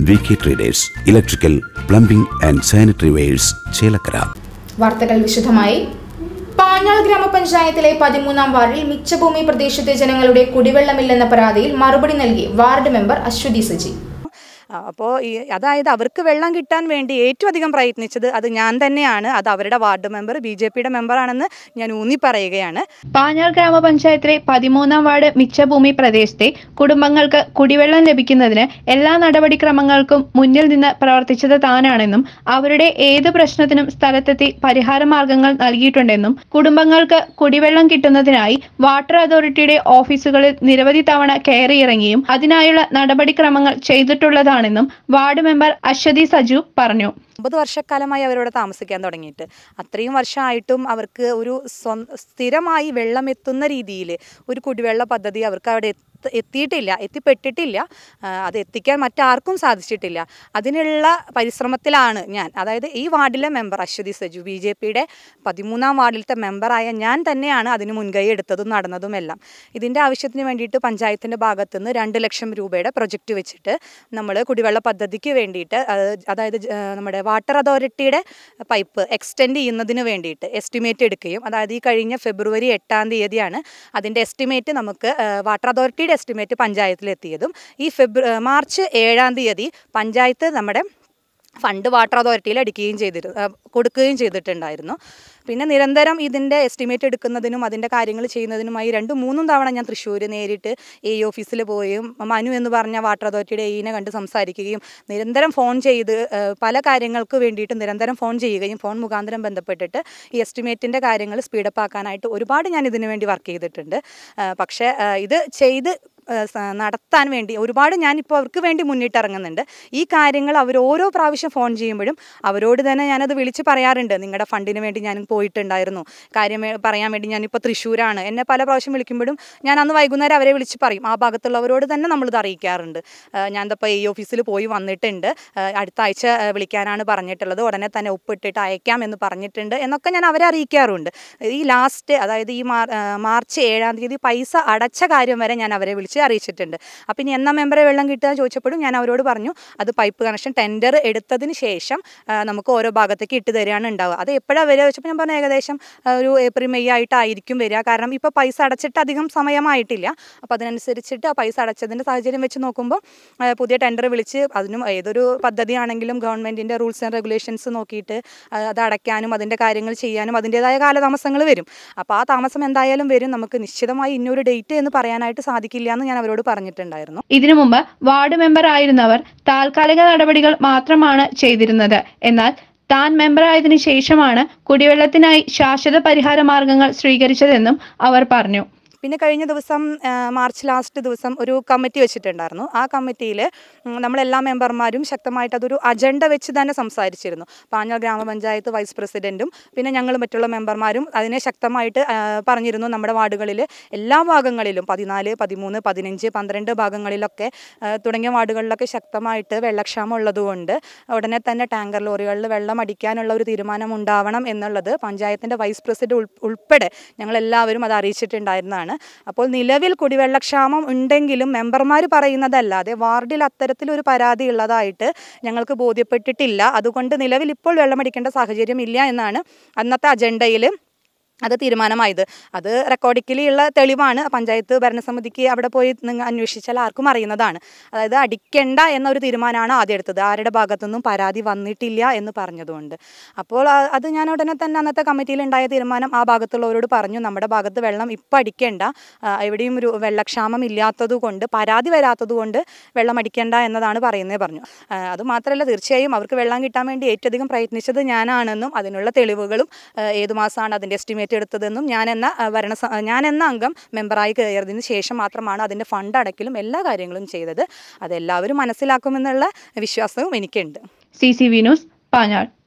V K traders electrical plumbing and sanitary wares Chelakkara വാർത്തകൾ വിശദമായി പാഞ്ഞാൾ ഗ്രാമപഞ്ചായത്തിലെ പതിമൂന്നാം വാർഡിൽ മിച്ചഭൂമി പ്രദേശത്തെ ജനങ്ങളുടെ കുടിവെള്ളമില്ലെന്ന പരാതിയിൽ മറുപടി നൽകി വാർഡ് മെമ്പർ അശ്വതി സജി അപ്പോൾ ഈ അതായത് അവർക്ക് വെള്ളം കിട്ടാൻ വേണ്ടി ഏറ്റവും അധികം പ്രയത്നിച്ചത് അത് ഞാൻ തന്നെയാണ് അത് അവരുടെ വാർഡ് മെമ്പർ ബി ജെ പിയുടെ മെമ്പറാണെന്ന് ഞാൻ ഊന്നി പറയുകയാണ് പാഞ്ഞാൾ ഗ്രാമപഞ്ചായത്തിലെ പതിമൂന്നാം വാർഡ് മിച്ചഭൂമി പ്രദേശത്തെ കുടുംബങ്ങൾക്ക് കുടിവെള്ളം ലഭിക്കുന്നതിന് എല്ലാ നടപടിക്രമങ്ങൾക്കും മുന്നിൽ നിന്ന് പ്രവർത്തിച്ചത് താനാണെന്നും അവരുടെ ഏത് പ്രശ്നത്തിനും സ്ഥലത്തെത്തി പരിഹാര മാർഗങ്ങൾ നൽകിയിട്ടുണ്ടെന്നും കുടുംബങ്ങൾക്ക് കുടിവെള്ളം കിട്ടുന്നതിനായി വാട്ടർ അതോറിറ്റിയുടെ ഓഫീസുകളിൽ നിരവധി തവണ കയറിയിറങ്ങിയും അതിനായുള്ള നടപടിക്രമങ്ങൾ ചെയ്തിട്ടുള്ളതാണെന്നും വാർഡ് മെമ്പർ അശ്വതി സജു പറഞ്ഞു ഒമ്പത് വർഷക്കാലമായി അവരോട് താമസിക്കാൻ തുടങ്ങിയിട്ട് അത്രയും വർഷമായിട്ടും അവർക്ക് ഒരു സ്വ സ്ഥിരമായി വെള്ളം എത്തുന്ന രീതിയിൽ ഒരു കുടിവെള്ള പദ്ധതി അവർക്ക് അവിടെ എത്ത എത്തിയിട്ടില്ല എത്തിപ്പെട്ടിട്ടില്ല ആ, അത് എത്തിക്കാൻ മറ്റാർക്കും സാധിച്ചിട്ടില്ല അതിനുള്ള പരിശ്രമത്തിലാണ് ഞാൻ അതായത് ഈ വാർഡിലെ member Aswathy Saju B J പിയുടെ പതിമൂന്നാം വാർഡിലത്തെ മെമ്പറായ ഞാൻ തന്നെയാണ് അതിന് മുൻകൈ എടുത്തതും നടന്നതുമെല്ലാം ഇതിൻ്റെ ആവശ്യത്തിന് വേണ്ടിയിട്ട് പഞ്ചായത്തിൻ്റെ ഭാഗത്തു നിന്ന് രണ്ട് ലക്ഷം രൂപയുടെ പ്രൊജക്റ്റ് വെച്ചിട്ട് നമ്മൾ കുടിവെള്ള പദ്ധതിക്ക് വേണ്ടിയിട്ട് അത് അതായത് ജ- നമ്മുടെ വാട്ടർ അതോറിറ്റിയുടെ പൈപ്പ് എക്സ്റ്റെൻഡ് ചെയ്യുന്നതിന് വേണ്ടിയിട്ട് എസ്റ്റിമേറ്റ് എടുക്കുകയും അതായത് ഈ കഴിഞ്ഞ ഫെബ്രുവരി എട്ടാം തീയതിയാണ് അതിൻ്റെ എസ്റ്റിമേറ്റ് നമുക്ക് ആ, വാട്ടർ അതോറിറ്റിയുടെ എസ്റ്റിമേറ്റ് പഞ്ചായത്തിൽ എത്തിയതും ഈ ഫെബ്രു ആ, മാർച്ച് ഏഴാം തീയതി പഞ്ചായത്ത് നമ്മുടെ ഫണ്ട് വാട്ടർ അതോറിറ്റിയിൽ അടിക്കുകയും ചെയ്തിട്ട് ആ, കൊടുക്കുകയും ചെയ്തിട്ടുണ്ടായിരുന്നു പിന്നെ നിരന്തരം ഇതിൻ്റെ എസ്റ്റിമേറ്റ് എടുക്കുന്നതിനും അതിൻ്റെ കാര്യങ്ങൾ ചെയ്യുന്നതിനുമായി രണ്ടും മൂന്നും തവണ ഞാൻ തൃശ്ശൂർ നേരിട്ട് എ ഓഫീസിൽ പോയും മനു എന്ന് പറഞ്ഞ വാട്ടർ അതോറിറ്റിയുടെ എയിനെ കണ്ട് സംസാരിക്കുകയും നിരന്തരം ഫോൺ ചെയ്ത് ആ, പല കാര്യങ്ങൾക്ക് വേണ്ടിയിട്ട് നിരന്തരം ഫോൺ ചെയ്യുകയും ഫോൺ മുഖാന്തരം ബന്ധപ്പെട്ടിട്ട് ഈ എസ്റ്റിമേറ്റിൻ്റെ കാര്യങ്ങൾ സ്പീഡപ്പ് ആക്കാനായിട്ട് ഒരുപാട് ഞാൻ ഇതിനു വേണ്ടി വർക്ക് ചെയ്തിട്ടുണ്ട് ആ, പക്ഷേ ആ, ഇത് ചെയ്ത് ആ, സ- നടത്താൻ വേണ്ടി ഒരുപാട് ഞാനിപ്പോൾ അവർക്ക് വേണ്ടി മുന്നിട്ടിറങ്ങുന്നുണ്ട് ഈ കാര്യങ്ങൾ അവർ ഓരോ പ്രാവശ്യം ഫോൺ ചെയ്യുമ്പോഴും അവരോട് തന്നെ ഞാനത് വിളിച്ച് പറയാറുണ്ട് നിങ്ങളുടെ ഫണ്ടിന് വേണ്ടി ഞാൻ പോയിട്ടുണ്ടായിരുന്നു കാര്യം വേ- പറയാൻ വേണ്ടി ഞാനിപ്പോൾ തൃശ്ശൂരാണ് എന്നെ പല പ്രാവശ്യം വിളിക്കുമ്പോഴും ഞാൻ അന്ന് വൈകുന്നേരം അവരെ വിളിച്ച് പറയും ആ ഭാഗത്തുള്ളവരോട് തന്നെ നമ്മളിത് അറിയിക്കാറുണ്ട് ആ, ഞാൻ ഇപ്പോൾ ഈ ഓഫീസിൽ പോയി വന്നിട്ടുണ്ട് ആ, അടുത്ത ആഴ്ച ആ, വിളിക്കാനാണ് പറഞ്ഞിട്ടുള്ളത് ഉടനെ തന്നെ ഒപ്പിട്ടിട്ട് അയക്കാം എന്ന് പറഞ്ഞിട്ടുണ്ട് എന്നൊക്കെ ഞാൻ അവരെ അറിയിക്കാറുണ്ട് ഈ ലാസ്റ്റ് അതായത് ഈ മാർ- ആ, മാർച്ച് ഏഴാം തീയതി പൈസ അടച്ച കാര്യം വരെ ഞാൻ അവരെ വിളിച്ച് അറിയിച്ചിട്ടുണ്ട് അപ്പം ഇനി എന്നാ മെമ്പറെ വെള്ളം കിട്ടുക എന്ന് ചോദിച്ചപ്പോഴും ഞാൻ അവരോട് പറഞ്ഞു അത് പൈപ്പ് കണക്ഷൻ ടെൻഡർ എടുത്തതിന് ശേഷം ആ, നമുക്ക് ഓരോ ഭാഗത്തേക്ക് ഇട്ട് തരികയാണ് ഉണ്ടാവുക അത് എപ്പോഴാണ് വരിക വെച്ചപ്പോൾ ഞാൻ പറഞ്ഞു ഏകദേശം ആ, ഒരു ഏപ്രിൽ മെയ് ആയിട്ടായിരിക്കും വരിക കാരണം ഇപ്പോൾ പൈസ അടച്ചിട്ട് അധികം സമയമായിട്ടില്ല അപ്പോൾ അതിനനുസരിച്ചിട്ട് ആ പൈസ അടച്ചതിൻ്റെ സാഹചര്യം വെച്ച് നോക്കുമ്പോൾ ആ, പുതിയ ടെൻഡർ വിളിച്ച് അതിനും ഏതൊരു പദ്ധതിയാണെങ്കിലും ഗവൺമെൻറ്റിൻ്റെ റൂൾസ് ആൻഡ് റെഗുലേഷൻസ് നോക്കിയിട്ട് ആ, അത് അടയ്ക്കാനും അതിൻ്റെ കാര്യങ്ങൾ ചെയ്യാനും അതിൻ്റേതായ കാലതാമസങ്ങൾ വരും അപ്പോൾ ആ താമസം എന്തായാലും വരും നമുക്ക് നിശ്ചിതമായി ഇന്നൊരു ഡേറ്റ് എന്ന് പറയാനായിട്ട് സാധിക്കില്ല എന്ന് ഞാൻ അവരോട് പറഞ്ഞിട്ടുണ്ടായിരുന്നു ഇതിനു മുമ്പ് വാർഡ് മെമ്പർ ആയിരുന്നവർ താൽക്കാലിക നടപടികൾ മാത്രമാണ് ചെയ്തിരുന്നത് എന്നാൽ താൻ മെമ്പറായതിനു ശേഷമാണ് കുടിവെള്ളത്തിനായി ശാശ്വത പരിഹാര മാർഗങ്ങൾ സ്വീകരിച്ചതെന്നും അവർ പറഞ്ഞു പിന്നെ കഴിഞ്ഞ ദിവസം ആ, മാർച്ച് ലാസ്റ്റ് ദിവസം ഒരു കമ്മിറ്റി വെച്ചിട്ടുണ്ടായിരുന്നു ആ കമ്മിറ്റിയിൽ നമ്മളെല്ലാ മെമ്പർമാരും ശക്തമായിട്ട് അതൊരു അജണ്ട വെച്ച് തന്നെ സംസാരിച്ചിരുന്നു പാഞ്ഞാൾ ഗ്രാമപഞ്ചായത്ത് വൈസ് പ്രസിഡൻറ്റും പിന്നെ ഞങ്ങൾ മറ്റുള്ള മെമ്പർമാരും അതിനെ ശക്തമായിട്ട് ആ, പറഞ്ഞിരുന്നു നമ്മുടെ വാർഡുകളിൽ എല്ലാ ഭാഗങ്ങളിലും പതിനാല് പതിമൂന്ന് പതിനഞ്ച് പന്ത്രണ്ട് ഭാഗങ്ങളിലൊക്കെ ആ, തുടങ്ങിയ വാർഡുകളിലൊക്കെ ശക്തമായിട്ട് വെള്ളക്ഷാമം ഉള്ളതുകൊണ്ട് ഉടനെ തന്നെ ടാങ്കർ ലോറികളിൽ വെള്ളം അടിക്കാനുള്ള ഒരു തീരുമാനം ഉണ്ടാവണം എന്നുള്ളത് പഞ്ചായത്തിൻ്റെ വൈസ് പ്രസിഡന്റ് ഉൾ- ഉൾപ്പെടെ ഞങ്ങളെല്ലാവരും അത് അറിയിച്ചിട്ടുണ്ടായിരുന്നതാണ് അപ്പോൾ നിലവിൽ കുടിവെള്ളക്ഷാമം ഉണ്ടെങ്കിലും മെമ്പർമാർ പറയുന്നതല്ലാതെ വാർഡിൽ അത്തരത്തിലൊരു പരാതി ഉള്ളതായിട്ട് ഞങ്ങൾക്ക് ബോധ്യപ്പെട്ടിട്ടില്ല അതുകൊണ്ട് നിലവിൽ ഇപ്പോൾ വെള്ളമടിക്കേണ്ട സാഹചര്യം ഇല്ല എന്നാണ് അന്നത്തെ അജണ്ടയിൽ അത് തീരുമാനമായത് അത് റെക്കോർഡിക്കലി ഉള്ള തെളിവാണ് പഞ്ചായത്ത് ഭരണസമിതിക്ക് അവിടെ പോയി നിങ്ങൾ അന്വേഷിച്ചാൽ ആർക്കും അറിയുന്നതാണ് അതായത് അടിക്കണ്ട എന്നൊരു തീരുമാനമാണ് ആദ്യം എടുത്തത് ആരുടെ ഭാഗത്തുനിന്നും പരാതി വന്നിട്ടില്ല എന്ന് പറഞ്ഞതുകൊണ്ട് അപ്പോൾ ആ- അത് ഞാൻ ഉടനെ തന്നെ അന്നത്തെ കമ്മിറ്റിയിൽ ഉണ്ടായ തീരുമാനം ആ ഭാഗത്തുള്ളവരോട് പറഞ്ഞു നമ്മുടെ ഭാഗത്ത് വെള്ളം ഇപ്പം അടിക്കേണ്ട ആ, എവിടെയും ഒരു വെള്ളക്ഷാമം ഇല്ലാത്തത് കൊണ്ട് പരാതി വരാത്തത് കൊണ്ട് വെള്ളം അടിക്കേണ്ട എന്നതാണ് പറയുന്നത് പറഞ്ഞു ആ, അത് മാത്രമല്ല തീർച്ചയായും അവർക്ക് വെള്ളം കിട്ടാൻ വേണ്ടി ഏറ്റവും അധികം പ്രയത്നിച്ചത് ഞാനാണെന്നും അതിനുള്ള തെളിവുകളും ആ, ഏത് മാസമാണ് അതിൻ്റെ എസ്റ്റിമേറ്റ് എടുത്തതെന്നും ഞാൻ എന്ന ആ, ഭരണ സ- ഞാൻ എന്ന അംഗം മെമ്പറായി കയറിയതിന് ശേഷം മാത്രമാണ് അതിൻ്റെ ഫണ്ട് അടയ്ക്കലും എല്ലാ കാര്യങ്ങളും ചെയ്തത് അതെല്ലാവരും മനസ്സിലാക്കുമെന്നുള്ള വിശ്വാസവും എനിക്കുണ്ട് C C V news Panjal